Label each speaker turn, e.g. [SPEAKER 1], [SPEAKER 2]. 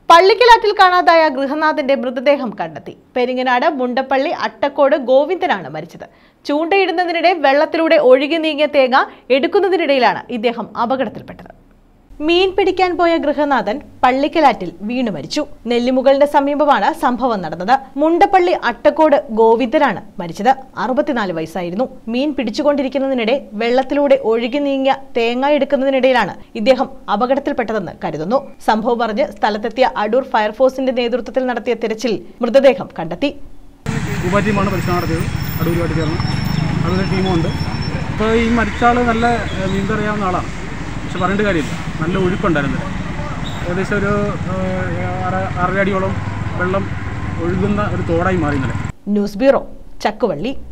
[SPEAKER 1] പള്ളിക്കലാറ്റിൽ കാണാതായ ഗൃഹനാഥന്റെ മൃതദേഹം കണ്ടെത്തി പെരിങ്ങനാട് മുണ്ടപ്പള്ളി അട്ടക്കോട് ഗോവിന്ദനാണ് മരിച്ചത് ചൂണ്ടയിടുന്നതിനിടെ വെള്ളത്തിലൂടെ ഒഴുകി നീങ്ങിയ തേങ്ങ എടുക്കുന്നതിനിടയിലാണ് ഇദ്ദേഹം അപകടത്തിൽപ്പെട്ടത് മീൻ പിടിക്കാൻ പോയ ഗൃഹനാഥൻ പള്ളിക്കലാറ്റിൽ വീണു മരിച്ചു നെല്ലിമുകളിന്റെ സമീപമാണ് സംഭവം നടന്നത് മുണ്ടപ്പള്ളി അട്ടക്കോട് ഗോവിന്ദനാണ് മരിച്ചത് അറുപത്തിനാല് വയസ്സായിരുന്നു മീൻ പിടിച്ചുകൊണ്ടിരിക്കുന്നതിനിടെ വെള്ളത്തിലൂടെ ഒഴുകി നീങ്ങിയ തേങ്ങ എടുക്കുന്നതിനിടയിലാണ് ഇദ്ദേഹം അപകടത്തിൽപ്പെട്ടതെന്ന് കരുതുന്നു സംഭവം പറഞ്ഞ് സ്ഥലത്തെത്തിയ അടൂർ ഫയർഫോഴ്സിന്റെ നേതൃത്വത്തിൽ നടത്തിയ തിരച്ചിൽ മൃതദേഹം കണ്ടെത്തി
[SPEAKER 2] ഉപ ടീമാണ് പരിശോധന നടത്തിയത് അടൂരുമായിട്ട് ചേർന്ന് അതൊരു ടീമുണ്ട് ഇപ്പോൾ ഈ മരിച്ച ആൾ നല്ല ഏഹ്, നീന്തൽ അറിയാവുന്ന ആളാണ് പക്ഷെ പറയേണ്ട കാര്യമില്ല നല്ല ഒഴുക്കുണ്ടായിരുന്നു ഏകദേശം ഒരു ഏഹ്, അര അരയടിയോളം വെള്ളം ഒഴുകുന്ന ഒരു തോടായി മാറി ഇന്നലെ
[SPEAKER 1] ന്യൂസ് ബ്യൂറോ ചക്കുവള്ളി